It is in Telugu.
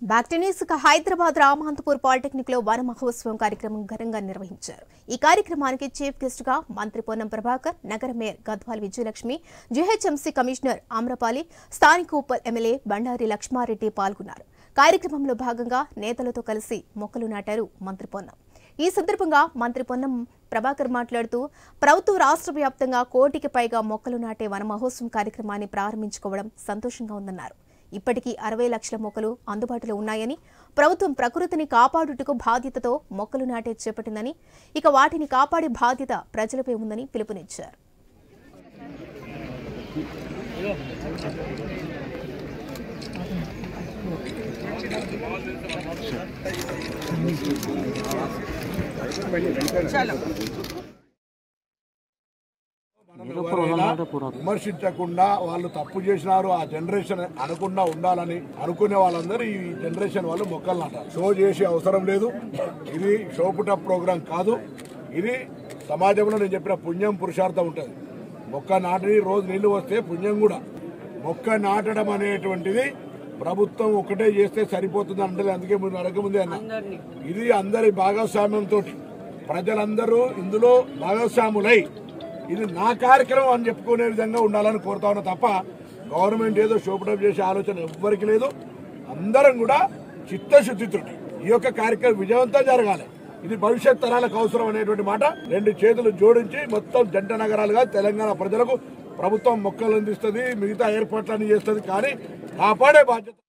బ్యాక్ టు న్యూస్ ఇక హైదరాబాద్ రామాంతపూర్ పాలిటెక్నిక్ లో వన మహోత్సవం కార్యక్రమం ఘనంగా నిర్వహించారు ఈ కార్యక్రమానికి చీఫ్ గెస్ట్ గా మంత్రి పొన్నం ప్రభాకర్ నగర mayor Gadwal Vijayalakshmi GHMC commissioner Amrapali స్థానిక ఉప్పల్ ఎమ్మెల్యే బండారి లక్ష్మారెడ్డి పాల్గొన్నారు కార్యక్రమంలో భాగంగా నేతలతో కలిసి మొక్కలు నాటారు మంత్రి పొన్నం ఈ సందర్భంగా మంత్రి పొన్నం ప్రభాకర్ మాట్లాడుతూ ప్రభుత్వం రాష్ట్ర వ్యాప్తంగా కోటికి పైగా మొక్కలు నాటే వన మహోత్సవం కార్యక్రమాన్ని ప్రారంభించుకోవడం సంతోషంగా ఉందన్నారు ఇప్పటికీ అరవై లక్షల మొక్కలు అందుబాటులో ఉన్నాయని ప్రభుత్వం ప్రకృతిని కాపాడుటకు బాధ్యతతో మొక్కలు నాటే చేపట్టిందని ఇక వాటిని కాపాడే బాధ్యత ప్రజలపై ఉందని పిలుపునిచ్చారు ఎవరైనా విమర్శించకుండా వాళ్ళు తప్పు చేసినారు ఆ జనరేషన్ అనకుండా ఉండాలని అనుకునే వాళ్ళందరూ ఈ జనరేషన్ వాళ్ళు మొక్కలు నాటారు షో చేసే అవసరం లేదు ఇది షో పుటప్ ప్రోగ్రాం కాదు ఇది సమాజంలో నేను చెప్పిన పుణ్యం పురుషార్థం ఉంటుంది మొక్క నాటి రోజు నీళ్లు వస్తే పుణ్యం కూడా మొక్క నాటడం అనేటువంటిది ప్రభుత్వం ఒకటే చేస్తే సరిపోతుంది అంటే అందుకే మీరు అడగముందే అన్న ఇది అందరి భాగస్వామ్యంతో ప్రజలందరూ ఇందులో భాగస్వాములై ఇది నా కార్యక్రమం అని చెప్పుకునే విధంగా ఉండాలని కోరుతా ఉన్నా తప్ప గవర్నమెంట్ ఏదో షోపటం చేసే ఆలోచన ఎవ్వరికి లేదు అందరం కూడా చిత్తశుద్ధితో ఈ యొక్క కార్యక్రమం విజయవంతం జరగాలి ఇది భవిష్యత్ తరాలకు అవసరం అనేటువంటి మాట రెండు చేతులు జోడించి మొత్తం జంట నగరాలుగా తెలంగాణ ప్రజలకు ప్రభుత్వం మొక్కలు అందిస్తుంది మిగతా ఏర్పాట్లన్నీ చేస్తుంది కానీ కాపాడే బాధ్యత